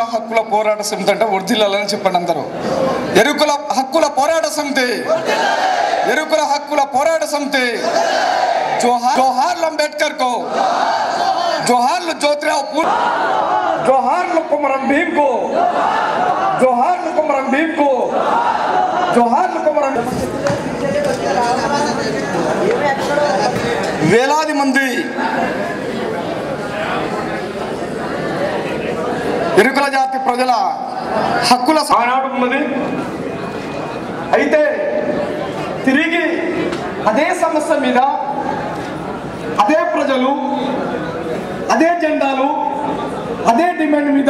హక్కుల పోరాట సమితి అంటే వర్ధిల్లాలని చెప్పండి అందరూ ఎరుకుల హక్కుల పోరాట సమితి ఎరుకుల హక్కుల పోరాట సమితి జోహార్ జోహార్లు అంబేద్కర్ కో జోహార్లు జ్యోతిరావు పూల్ జోహార్లు కుమరం భీమ్ కో జోహార్లు కుమరం భీమ్ కో జోహార్లు కుమరం వేలాది మంది ఎరుకుల జాతి ప్రజల హక్కుల ఆనాడు ఉన్నది అయితే తిరిగి అదే సమస్య మీద అదే ప్రజలు అదే జెండాలు అదే డిమాండ్ మీద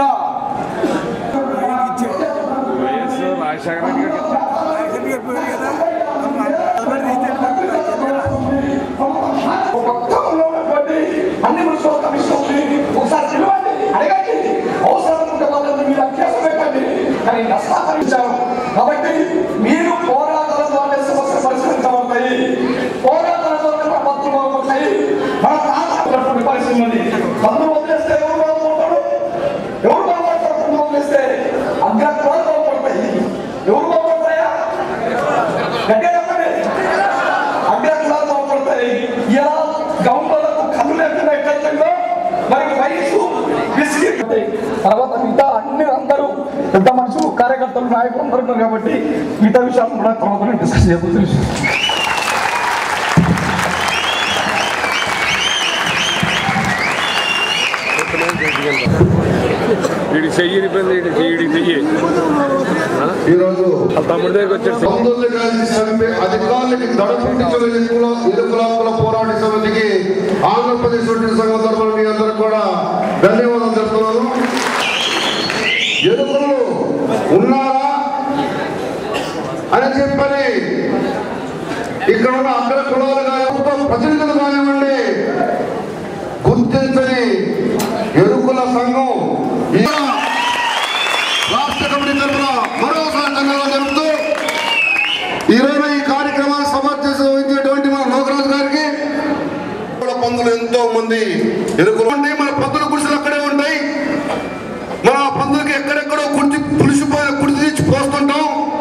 అన్ని మున్సిపల్ కమిషనర్ని ఒకసారి పిలవండి అడగండి అవసరం ఉంటే వాళ్ళని మీరు కేసు పెట్టండి కానీ నష్టపరిచారు కాబట్టి మీరు పోరాటాల ద్వారా సమస్య పరిష్కరించబడతాయి పోరాటాల ద్వారా ప్రభుత్వం బాగుపడతాయి మన తాత పరిస్థితి ఉంది పన్ను వదిలేస్తే ఎవరు బాగుపడతాడు ఎవరు బాగుపడతారు పన్ను వదిలేస్తే అగ్రకులాలు బాగుపడతాయి ఎవరు బాగుపడతాయా గట్టిగా చెప్పండి అగ్రకులాలు బాగుపడతాయి ఇలా గౌండ్లకు కన్ను లేకుండా ఎట్లయితుందో మరి వయసు విసిగి తర్వాత మిగతా అన్ని అందరూ పెద్ద మనుషులు కార్యకర్తలు నాయకులు అందరూ ఉన్నారు కాబట్టి మిగతా విషయాలు కూడా తర్వాత డిస్కస్ చేయబోతుంది వీడి చెయ్యి ఇబ్బంది వీడి చెయ్యి ఈరోజు ఆ తమ్ముడి దగ్గరికి వచ్చాడు పంతొమ్మిది కలిసి చంపే అధికారులకి దడపుట్టించిన ఎన్నికల ఎన్నికల పోరాట సమితికి ఆంధ్రప్రదేశ్ వడ్డీ సంఘం తరఫున మీ అందరూ కూడా ధన్యవాదాలు చెప్తున్నాను ఎరుకులు ఉన్నారా అని చెప్పని ఇక్కడ ఉన్న అగ్ర కులాలు కానివ్వండి ప్రతినిధులు కానివ్వండి గుర్తించని ఎరుకుల సంఘం ఈ రాష్ట్ర కమిటీ తరఫున మరోసారి ధన్యవాదాలు తెలుపుతూ ఈరోజు ఈ కార్యక్రమాన్ని సమర్థించి వహించేటువంటి మన లోకరాజు గారికి కూడా పందులు ఎంతో మంది ఎరుకులు ఉంటాయి మన పందుల గుడిసెలు అక్కడే ఉంటాయి మన పందులకి ఎక్కడెక్కడో కుడిచి పులిసిపోయి కుడిచి తెచ్చి పోస్తుంటాం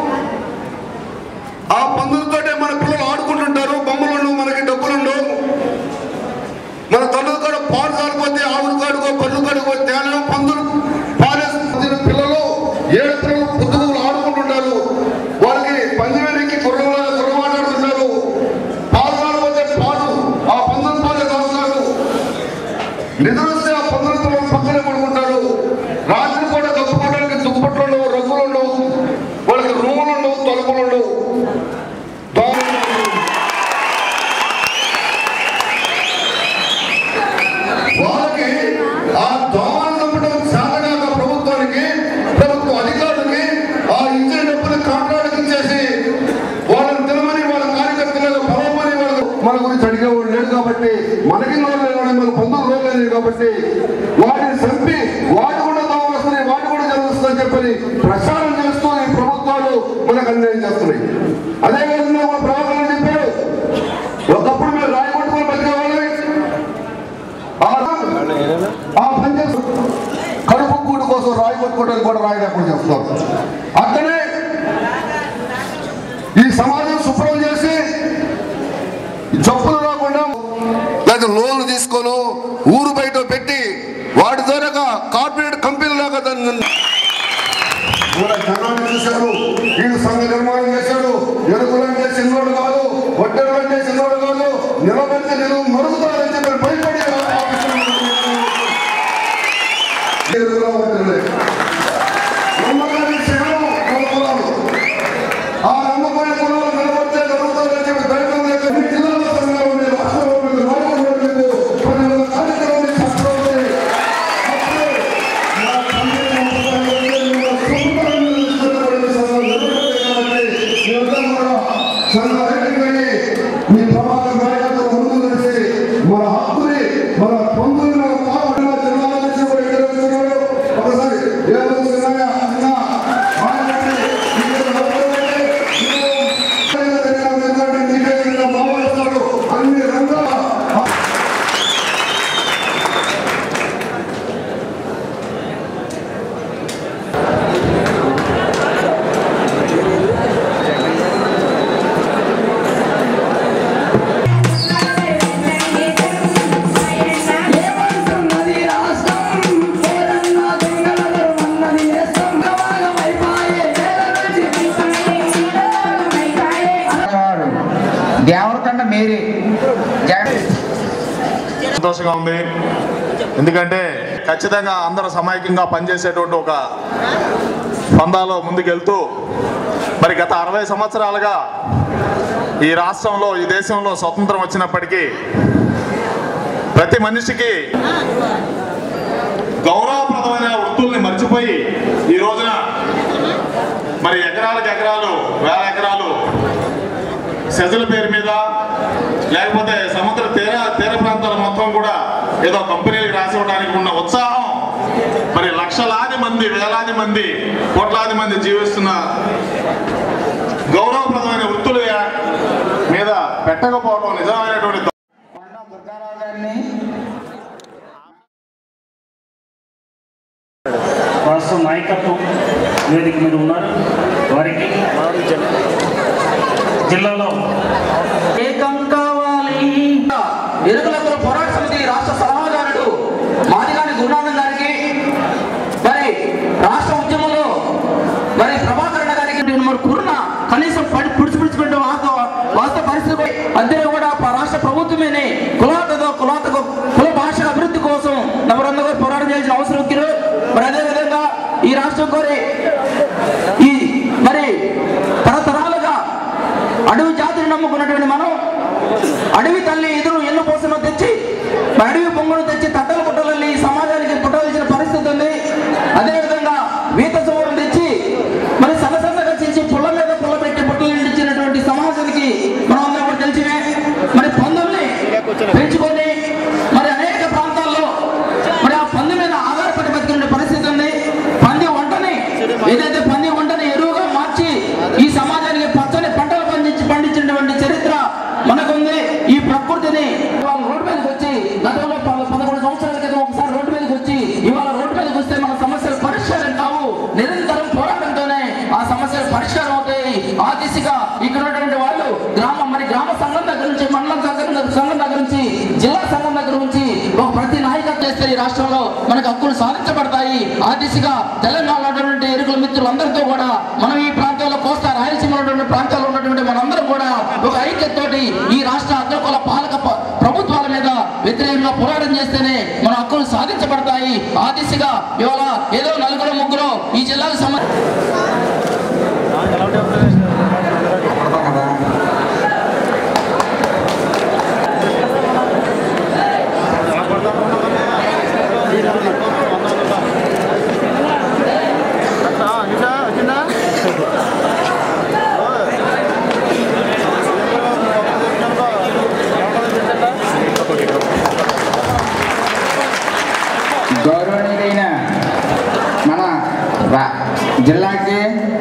ఆ పందులతోటే మన పిల్లలు ఆడుకుంటుంటారు బొమ్మలు మనకి డబ్బులుండవు మన తల్లులు కూడా పాలు కాడిపోతే ఆవులు కాడుకో పళ్ళు కాడుకో తేనె పందులు పాలేసిన పిల్లలు ఏడు పిల్లలు పుట్టుకులు ఆడుకుంటుంటారు వాళ్ళకి పందివేలికి కుర్రలా కుర్రమాటాడుతుంటారు పాలు కాడిపోతే పాలు ఆ పందుల పాలే తాగుతారు నిద్రస్తే ఆ పందుల పిల్లలు పక్కనే పడుకుంటారు రాత్రి కూడా కప్పుకోవడానికి దుప్పట్లు ఉండవు రగ్గులు ఉండవు వాళ్ళకి రూములు ఉండవు తలుపులు ఉండవు దోమలు ఉండవు. వాళ్ళకి ఆ దోమలు చంపడం శాతగాక ప్రభుత్వానికి ప్రభుత్వ అధికారులకి ఆ ఇచ్చిన డబ్బులు కాంట్రాక్ట్ ఇచ్చేసి వాళ్ళని తినమని వాళ్ళ కార్యకర్తలకు పొలమని వాళ్ళ మన గురించి అడిగేవాడు లేడు కాబట్టి మనకి నోరు లేదు మన పంతొమ్మిది రోజులు లేదు కాబట్టి వాటిని చంపి వాటి కూడా దోమలు వస్తున్నాయి వాటి కూడా జరుగుతుందని చెప్పని ప్రచారం చేస్తూ ఈ ప్రభుత్వాలు మనకు అన్యాయం చేస్తున్నాయి అదే విధంగా మన ప్రభాకర్ చెప్పాడు ఒకప్పుడు మీరు రాయగొట్టుకుని బతికేవాళ్ళని ఆ పని చేస్తూ కడుపు కూడు కోసం రాయి కొట్టుకోవడానికి కూడా రాయి లేకుండా చేస్తారు అట్లనే ఈ సమాజం శుభ్రం చేసి జబ్బులు రాకుండా లేదా లోన్లు తీసుకొని ఊరు బయట పెట్టి వాటి ద్వారా కార్పొరేట్ కంపెనీ లాగా దాన్ని కూడా జనాన్ని చూశాడు వీడు సంఘ నిర్మాణం చేశాడు ఎరుకులంటే చిన్నోడు కాదు వడ్డెలంటే చిన్నోడు కాదు నిలబెడితే నేను మరుగుతానని చెప్పి భయపడి ఎరుకులా ఉంటుంది నమ్మకాన్ని చేయడం నమ్మకాలు ఆ నమ్మకమైన కులాలు నిలబడితే జరుగుతారని చెప్పి ధైర్యం లేక ఈ జిల్లాలో సంఘం ఉంది రాష్ట్రంలో ఉంది రాష్ట్రంలో లేదు ప్రజల కార్యక్రమాన్ని చక్కగా అప్పుడే నా తండ్రి నమ్మకాన్ని సొంతంగా నిలుచుకున్నటువంటి సంఘం నిలబడితే కాబట్టి మీరందరూ కూడా సంఘాన్ని మీ ప్రమాదం నాయకత్వం ముందు నడిచి మన హక్కుని మన పొందుని మన పాపడిన జిల్లాల నుంచి కూడా ఎదురవుతున్నాడు ఒకసారి సంతోషంగా ఉంది ఎందుకంటే ఖచ్చితంగా అందరూ సమైక్యంగా పనిచేసేటువంటి ఒక పందాలో ముందుకెళ్తూ మరి గత అరవై సంవత్సరాలుగా ఈ రాష్ట్రంలో ఈ దేశంలో స్వతంత్రం వచ్చినప్పటికీ ప్రతి మనిషికి గౌరవప్రదమైన వృత్తుల్ని మర్చిపోయి ఈ రోజున మరి ఎకరాలకు ఎకరాలు వేల ఎకరాలు సెజల పేరు మీద లేకపోతే సముద్ర తీర తీర ప్రాంతాల మొత్తం కూడా ఏదో కంపెనీలకు రాసి ఇవ్వడానికి ఉన్న ఉత్సాహం మరి లక్షలాది మంది వేలాది మంది కోట్లాది మంది జీవిస్తున్న గౌరవప్రదమైన వృత్తుల మీద పెట్టకపోవడం నిజమైనటువంటి కొండ దుర్గారావు గారిని ప్రస్తుతం నాయకత్వం వేదిక మీద ఉన్నారు వారికి జిల్లాలో ఏకం కావాలి ఎరుకులకుల పోరాట సమితి రాష్ట్ర సలహాదారుడు మాదిగాని గురునాథన్ గారికి మరి రాష్ట్ర ఉద్యమంలో మరి ప్రభాకరణ గారికి మరి కురున కనీసం పడి పుడిచి పుడిచిపెట్టే వాస్తవ వాస్తవ పరిస్థితి అంతే కూడా ప- రాష్ట్ర ప్రభుత్వమేనే కులాతతో కులాతకు కుల భాష అభివృద్ధి కోసం నవరందరూ పోరాటం చేయాల్సిన అవసరం ఉంది మరి అదేవిధంగా ఈ రాష్ట్రం కోరి ఈ మరి తరతరాలుగా అడవి జాతిని నమ్ముకున్నటువంటి మనం అడవి తల్లి ఎదురు ఎన్ను పోసను తెచ్చి అడవి పొంగును తెచ్చి తట్టలు పుట్టలని ఈ సమాజానికి పుట్టాల్సిన పరిస్థితి ఉంది అదేవిధంగా వీత సోరం తెచ్చి మరి సన్నసన్నగా చేసి పుల్ల మీద పుల్ల పెట్టి పుట్టలు ఇచ్చినటువంటి సమాజానికి మనం అందరం కూడా తెలిసినే మరి పందుల్ని పెంచుకొని మరి అనేక ప్రాంతాల్లో మరి ఆ పంది మీద ఆధారపడి బతికిన పరిస్థితి ఉంది పంది వంటని ఏదైతే పంది వంటని ఎరువుగా మార్చి ఈ సమాజానికి పచ్చని పంటలు పండించి పండించినటువంటి చరిత్ర మనకుంది ఈ ప్రకృతిని ఇవాళ రోడ్డు మీదకి వచ్చి గతంలో పద- పదకొండు సంవత్సరాల క్రితం ఒకసారి రోడ్డు మీదకి వచ్చి ఇవాళ రోడ్డు మీదకి వస్తే మన సమస్యలు పరిష్కారం కావు నిరంతరం పోరాటంతోనే ఆ సమస్యలు పరిష్కారం అవుతాయి ఆ దిశగా ఇక్కడ ఉన్నటువంటి వాళ్ళు గ్రామం మరి గ్రామ సంఘం దగ్గర నుంచి మండలం దగ్గర నుంచి సంఘం దగ్గర నుంచి జిల్లా సంఘం దగ్గర నుంచి ఒక ప్రతి నాయకత్వం చేస్తే ఈ రాష్ట్రంలో మనకు హక్కులు సాధించబడతాయి ఆ దిశగా తెలంగాణలో ఉన్నటువంటి ఎరుకుల మిత్రులందరితో కూడా మనం ఈ ప్రాంతంలో కోస్తా రాయలసీమలో ఉన్నటువంటి ప్రాంతాల్లో ఉన్నటువంటి మనందరం కూడా ఒక ఐక్యతతోటి ఈ రాష్ట్ర అగ్రకుల పాలక ప- ప్రభుత్వాల మీద వ్యతిరేకంగా పోరాటం చేస్తేనే మన హక్కులు సాధించబడతాయి ఆ దిశగా ఇవాళ ఏదో నలుగురు ముగ్గురు ఈ జిల్లాకు సంబంధించి గౌరవనీయులైన మన రా- జిల్లాకి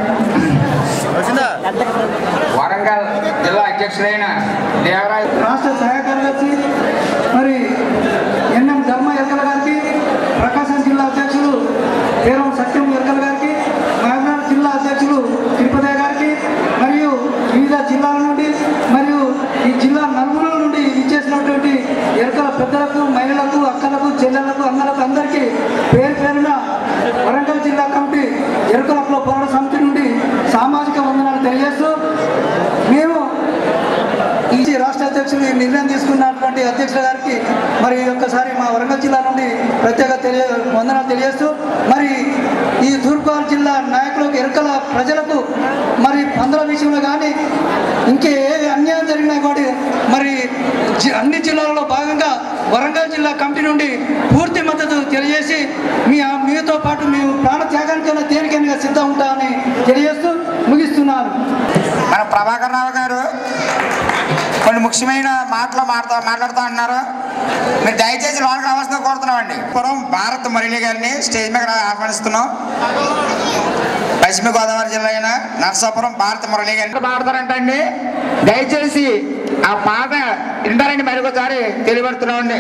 వరంగల్ జిల్లా అధ్యక్షులైన దేవరాజ్ రాష్ట్ర సహాయ కార్యదర్శి మరి ఎన్ఎం ధర్మ ఎరకల గారికి ప్రకాశం జిల్లా అధ్యక్షులు పేరం సత్యం ఎరకల గారికి మహబూబ్నగర్ జిల్లా అధ్యక్షులు తిరుపతి గారికి మరియు వివిధ జిల్లాల నుండి మరియు ఈ జిల్లా నలుగురు నుండి ఇచ్చేసినటువంటి ఎరకల పెద్దలకు మహిళలకు అక్కలకు చెల్లెలకు అన్నలకు అందరికీ పేరు పేరున వరంగల్ జిల్లా కమిటీ ఎరుకల పోరాట సమితి నుండి సామాజిక వందనాలు తెలియజేస్తూ మేము ఈ రాష్ట్ర అధ్యక్షులు ఈ నిర్ణయం తీసుకున్నటువంటి అధ్యక్షుల గారికి మరి ఒక్కసారి మా వరంగల్ జిల్లా నుండి ప్రత్యేక తెలియ వందనాలు తెలియజేస్తూ మరి ఈ తూర్పుగోదావరి జిల్లా నాయకులకు ఎరుకల ప్రజలకు మరి పందుల విషయంలో కానీ ఇంకే ఏ అన్యాయం జరిగినా కూడా మరి జి- అన్ని జిల్లాలలో భాగంగా వరంగల్ జిల్లా కమిటీ నుండి పూర్తి మద్దతు తెలియజేసి మీ మీతో పాటు మేము ప్రాణ త్యాగానికైనా దేనికైనా సిద్ధం ఉంటామని తెలియజేస్తూ ముగిస్తున్నారు మన ప్రభాకర్ రావు గారు కొన్ని ముఖ్యమైన మాటలు మాట్లాడుతూ మాట్లాడుతూ అంటున్నారు మీరు దయచేసి లోనికి రావాల్సిన కోరుతున్నామండి పురం భారత్ మురళి గారిని స్టేజ్ మీద ఆహ్వానిస్తున్నాం పశ్చిమ గోదావరి జిల్లా అయిన నర్సాపురం భారత మురళి గారిని పాడతారంటండి దయచేసి ఆ పాట వింటారండి మరొకసారి తెలియబడుతున్నామండి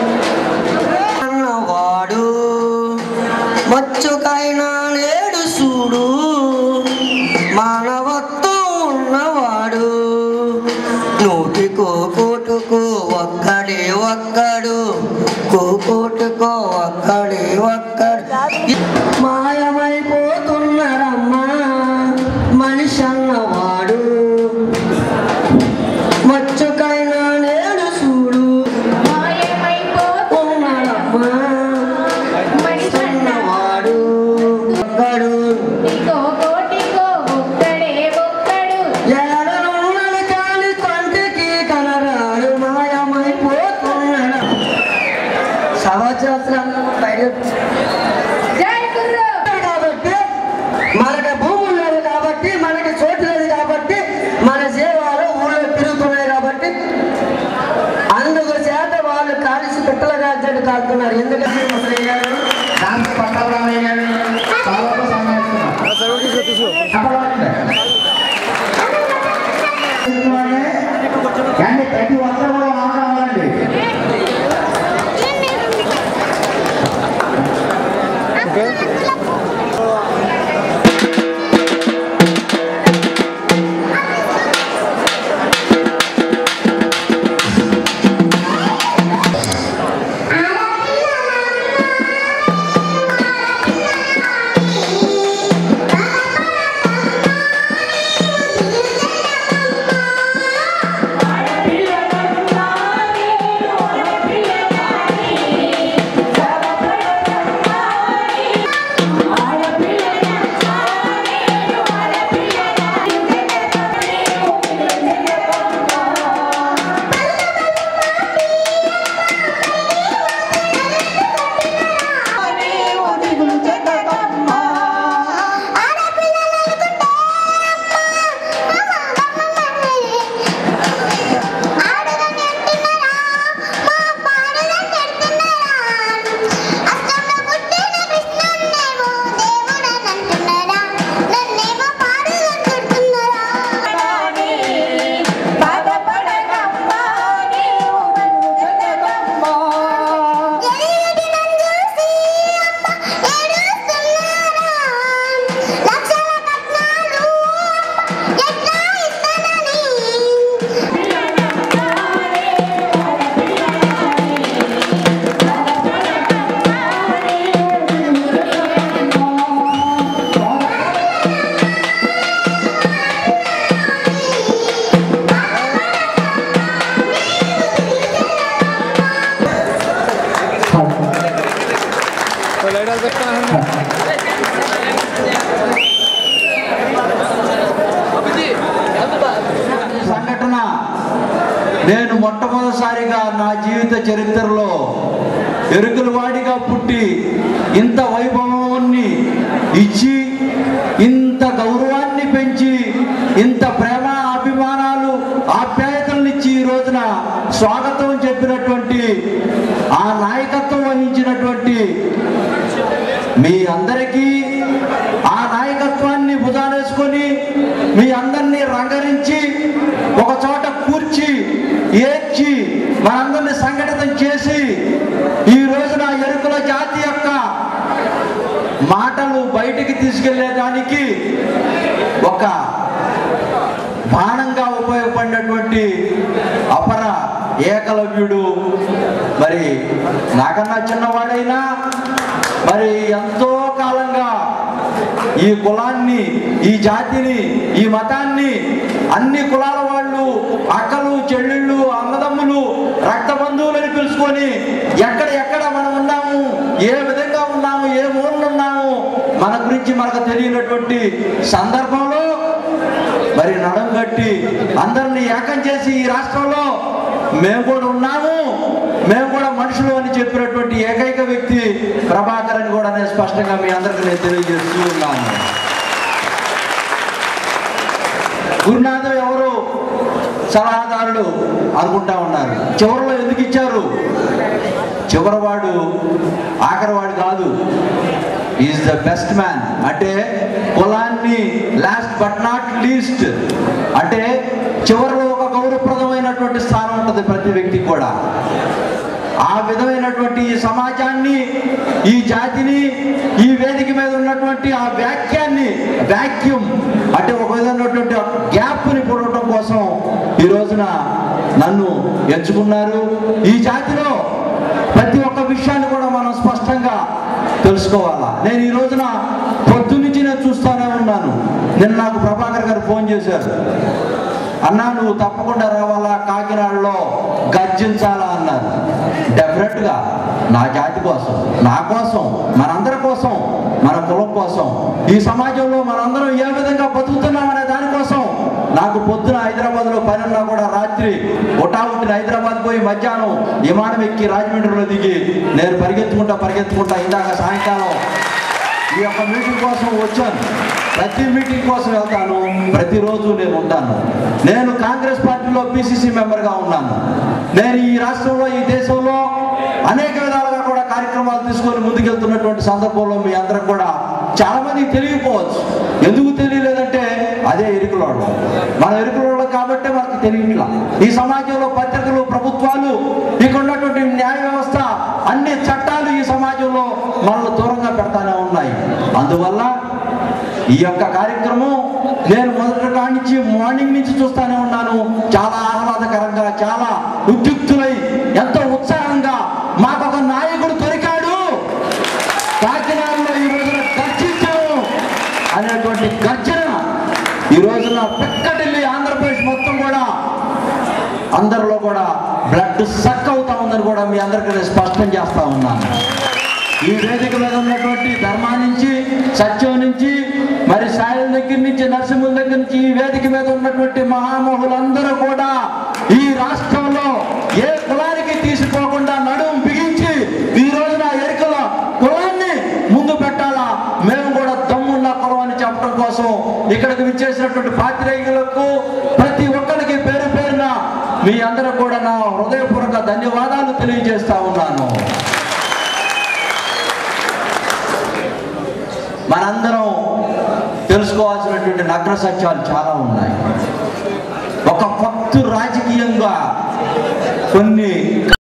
వాడు మచ్చుకైనా లేడు చూడు మానవత్వం ఉన్నవాడు నూటికో కోటుకో ఒక్కడే ఒక్కడు కోటుకో ఒక్కడే ఒక్కడు మాయమైపోతున్నారమ్మా మనిషి అన్నవాడు మచ్చుకైనా లేడు చూడు లాక్కున్నారు ఎందుకంటే ముసలి గారు దాంతో పట్టాభరామయ్య గారిని చాలా సన్మానిస్తున్నారు కానీ ప్రతి ఒక్కరు కూడా మాట అవ్వాలండి సంఘటన నేను మొట్టమొదటిసారిగా నా జీవిత చరిత్రలో ఎరుకల వాడిగా పుట్టి ఇంత వైభవాన్ని ఇచ్చి ఇంత గౌరవాన్ని పెంచి ఇంత ప్రేమ అభిమానాలు ఆప్యాయతలను ఇచ్చి ఈ రోజున స్వాగతం చెప్పినటువంటి ఆ నాయకత్వం వహించినటువంటి మీ అందరికీ ఆ నాయకత్వాన్ని భుజానేసుకొని మీ అందరినీ రంగరించి ఒక చోట కూర్చి ఏడ్చి మనందరినీ సంఘటితం చేసి ఈ రోజున ఎరుకుల జాతి యొక్క మాటలు బయటికి తీసుకెళ్లేదానికి ఒక బాణంగా ఉపయోగపడినటువంటి అపర ఏకలవ్యుడు మరి నాకన్నా చిన్నవాడైనా మరి ఎంతో కాలంగా ఈ కులాన్ని ఈ జాతిని ఈ మతాన్ని అన్ని కులాల వాళ్ళు అక్కలు చెల్లెళ్ళు అన్నదమ్ములు రక్త బంధువులని పిలుచుకొని ఎక్కడ ఎక్కడ మనం ఉన్నాము ఏ విధంగా ఉన్నాము ఏ మూలలు ఉన్నాము మన గురించి మనకు తెలియనటువంటి సందర్భంలో మరి నడం కట్టి అందరిని ఏకం చేసి ఈ రాష్ట్రంలో మేము కూడా ఉన్నాము మేము కూడా మనుషులు అని చెప్పినటువంటి ఏకైక వ్యక్తి ప్రభాకర్ అని కూడా నేను స్పష్టంగా మీ అందరికీ నేను తెలియజేస్తూ ఉన్నాను గురునాథం ఎవరు సలహాదారుడు అనుకుంటా ఉన్నారు చివరిలో ఎందుకు ఇచ్చారు చివరివాడు ఆఖరివాడు కాదు ఈజ్ ద బెస్ట్ మ్యాన్ అంటే కులాన్ని లాస్ట్ బట్ నాట్ లీస్ట్ అంటే చివరిలో ఒక గౌరవప్రదమైనటువంటి స్థానం ఉంటుంది ప్రతి వ్యక్తికి కూడా ఆ విధమైనటువంటి ఈ సమాజాన్ని ఈ జాతిని ఈ వేదిక మీద ఉన్నటువంటి ఆ వాక్యాన్ని వాక్యూమ్ అంటే ఒక విధమైనటువంటి గ్యాప్ని పొడవటం కోసం ఈ రోజున నన్ను ఎంచుకున్నారు ఈ జాతిలో ప్రతి ఒక్క విషయాన్ని కూడా మనం స్పష్టంగా తెలుసుకోవాలా నేను ఈ రోజున పొద్దున్నుంచి నేను చూస్తూనే ఉన్నాను నిన్న నాకు ప్రభాకర్ గారు ఫోన్ చేశారు అన్నా నువ్వు తప్పకుండా రావాలా కాకినాడలో గర్జించాలా అన్నారు డెఫినెట్గా నా జాతి కోసం నా కోసం మనందరి కోసం మన కులం కోసం ఈ సమాజంలో మనందరం ఏ విధంగా బతుకుతున్నాం అనే దానికోసం నాకు పొద్దున హైదరాబాద్లో పని ఉన్నా కూడా రాత్రి ఉటావుటిని హైదరాబాద్ పోయి మధ్యాహ్నం విమానం ఎక్కి రాజమండ్రిలో దిగి నేను పరిగెత్తుకుంటా పరిగెత్తుకుంటా ఇందాక సాయంకాలం ఈ యొక్క మీటింగ్ కోసం వచ్చాను ప్రతి మీటింగ్ కోసం వెళ్తాను ప్రతిరోజు నేను ఉంటాను నేను కాంగ్రెస్ పార్టీలో పిసిసి మెంబర్గా ఉన్నాను నేను ఈ రాష్ట్రంలో ఈ దేశంలో అనేక విధాలుగా కూడా కార్యక్రమాలు తీసుకొని ముందుకెళ్తున్నటువంటి సందర్భంలో మీ అందరం కూడా చాలా మందికి తెలియకపోవచ్చు ఎందుకు తెలియలేదంటే అదే ఎరుకులోళ్ళం మన ఎరుకులోళ్ళం కాబట్టే మనకు తెలియట్లా ఈ సమాజంలో పత్రికలు ప్రభుత్వాలు ఇక్కడ ఉన్నటువంటి న్యాయ వ్యవస్థ అన్ని చట్టాలు ఈ సమాజంలో మనల్ని దూరంగా పెడతానే ఉన్నాయి అందువల్ల ఈ యొక్క కార్యక్రమం నేను మొదటి కాడి నుంచి మార్నింగ్ నుంచి చూస్తానే ఉన్నాను చాలా ఆహ్లాదకరంగా చాలా ఉద్యుక్తులై ఎంతో ఉత్సాహంగా మాకు ఒక నాయకుడు దొరికాడు కాకినాడలో ఈ రోజున గర్జించాము అనేటువంటి గర్జన ఈ రోజున పెక్కటిల్లి ఆంధ్రప్రదేశ్ మొత్తం కూడా అందరిలో కూడా బ్లడ్ సక్ అవుతా ఉందని కూడా మీ అందరికీ నేను స్పష్టం చేస్తా ఉన్నాను ఈ వేదిక మీద ఉన్నటువంటి ధర్మా నుంచి సత్యం నుంచి మరి సాయిల దగ్గర నుంచి నరసింహుల దగ్గర నుంచి ఈ వేదిక మీద ఉన్నటువంటి మహామహులందరూ కూడా ఈ రాష్ట్రంలో ఏ కులానికి తీసిపోకుండా నడుము బిగించి ఈ రోజున ఎరుకల కులాన్ని ముందు పెట్టాలా మేము కూడా దమ్మున్న కులం అని చెప్పడం కోసం ఇక్కడికి విచ్చేసినటువంటి పాత్రికేయులకు ప్రతి ఒక్కరికి పేరు పేరున మీ అందరూ కూడా నా హృదయపూర్వక ధన్యవాదాలు తెలియజేస్తా ఉన్నాను మనందరం తెలుసుకోవాల్సినటువంటి నగ్న సత్యాలు చాలా ఉన్నాయి ఒక భక్తు రాజకీయంగా